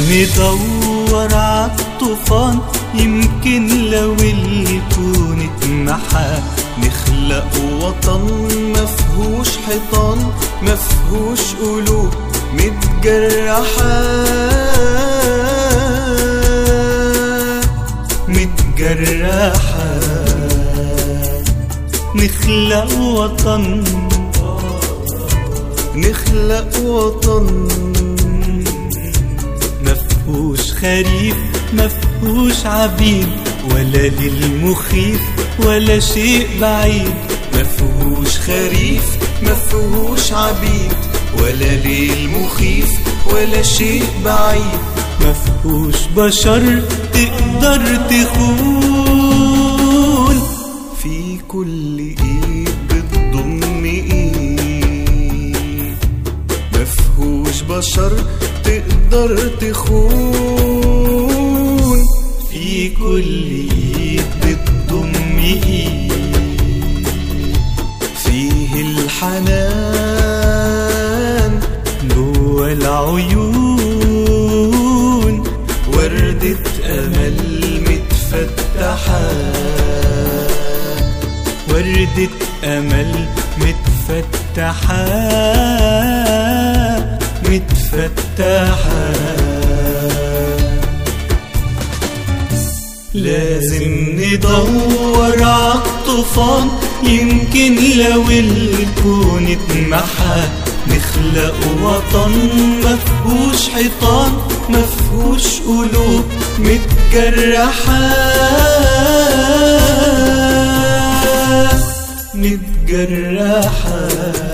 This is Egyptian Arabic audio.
ندور عالطوفان يمكن لو الكون اتمحى نخلق وطن مفهوش حيطان مفهوش قلوب متجرحة متجرحة نخلق وطن نخلق وطن مفهوش خريف مفهوش عبيد ولا للمخيف ولا شيء بعيد مفهوش خريف مفهوش عبيد ولا للمخيف ولا شيء بعيد مفهوش بشر تقدر تخون في كل ايد بتضم ايد مفهوش بشر تقدر تخون في كل ايد بتضم ايد فيه الحنان جوا العيون وردة أمل متفتحة وردة أمل متفتحة متفتحة لازم ندور عالطوفان يمكن لو الكون اتمحى نخلق وطن مفهوش حيطان مفهوش قلوب متجرحة متجرحة